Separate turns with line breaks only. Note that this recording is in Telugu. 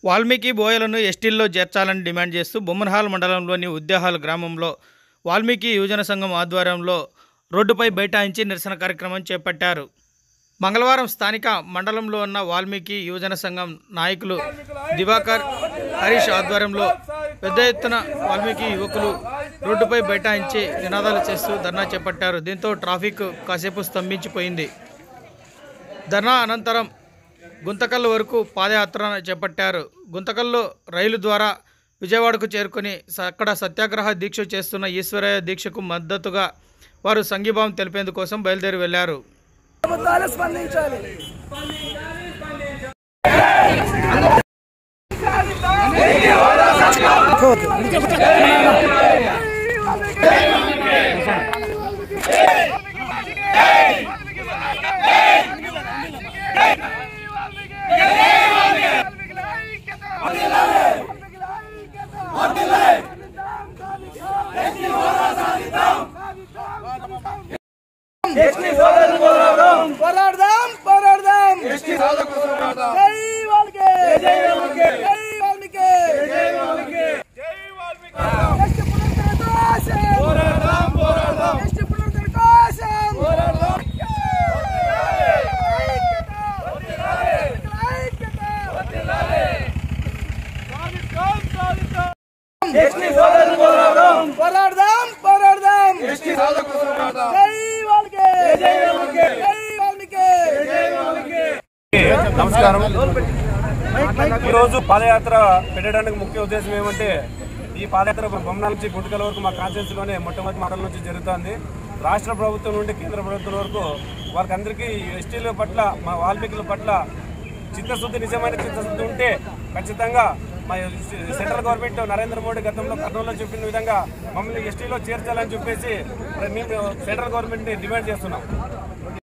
వాల్మీకి బోయలను ఎస్టీల్లో చేర్చాలని డిమాండ్ చేస్తూ బొమ్మనహాల్ మండలంలోని ఉద్యాహాల్ గ్రామంలో వాల్మీకి యువజన సంఘం ఆధ్వర్యంలో రోడ్డుపై బైఠాయించి నిరసన కార్యక్రమం చేపట్టారు మంగళవారం స్థానిక మండలంలో ఉన్న వాల్మీకి యువజన సంఘం నాయకులు దివాకర్ హరీష్ ఆధ్వర్యంలో పెద్ద ఎత్తున వాల్మీకి యువకులు రోడ్డుపై బైఠాయించి నినాదాలు చేస్తూ ధర్నా చేపట్టారు దీంతో ట్రాఫిక్ కాసేపు స్తంభించిపోయింది ధర్నా అనంతరం గుంతకల్ వరకు పాదయాత్ర చేపట్టారు గుంతకల్లో రైలు ద్వారా విజయవాడకు చేరుకొని స- అక్కడ సత్యాగ్రహ దీక్ష చేస్తున్న ఈశ్వరయ్య దీక్షకు మద్దతుగా వారు సంఘీభావం తెలిపేందుకోసం బయలుదేరి వెళ్లారు
ప్రభుత్వాలు స్పందించాలి పోరాడదాం పోరాడదాం జై వాళ్ళకే జై వాళ్ళకే జై వాళ్ళకే జై వాళ్ళకే జై వాళ్ళకే ఎస్టీ పునరుద్ధరణ కోసం పోరాడదాం పోరాడదాం ఎస్టీ పునరుద్ధరణ కోసం పోరాడదాం పోరాడదాం పోరాడదాం జై వాళ్ళకే జై వాళ్ళకే జై వాళ్ళకే జై వాళ్ళకే
నమస్కారం ఈరోజు పాదయాత్ర పెట్టడానికి ముఖ్య ఉద్దేశం ఏమంటే ఈ పాదయాత్ర బొమ్మల నుంచి గుంటకల వరకు మా కాన్స్టిట్యూన్స్ లోనే మొట్టమొదటి మండలం నుంచి జరుగుతుంది రాష్ట్ర ప్రభుత్వం నుండి కేంద్ర ప్రభుత్వం వరకు వారికి అందరికీ ఎస్టీల పట్ల మా వాల్మీకుల పట్ల చిత్తశుద్ధి నిజమైన చిత్తశుద్ధి ఉంటే ఖచ్చితంగా మా సెంట్రల్ గవర్నమెంట్ నరేంద్ర మోడీ గతంలో కర్నూలులో చెప్పిన విధంగా మమ్మల్ని ఎస్టీలో చేర్చాలని చెప్పేసి మరి మేము సెంట్రల్ గవర్నమెంట్ని డిమాండ్ చేస్తున్నాం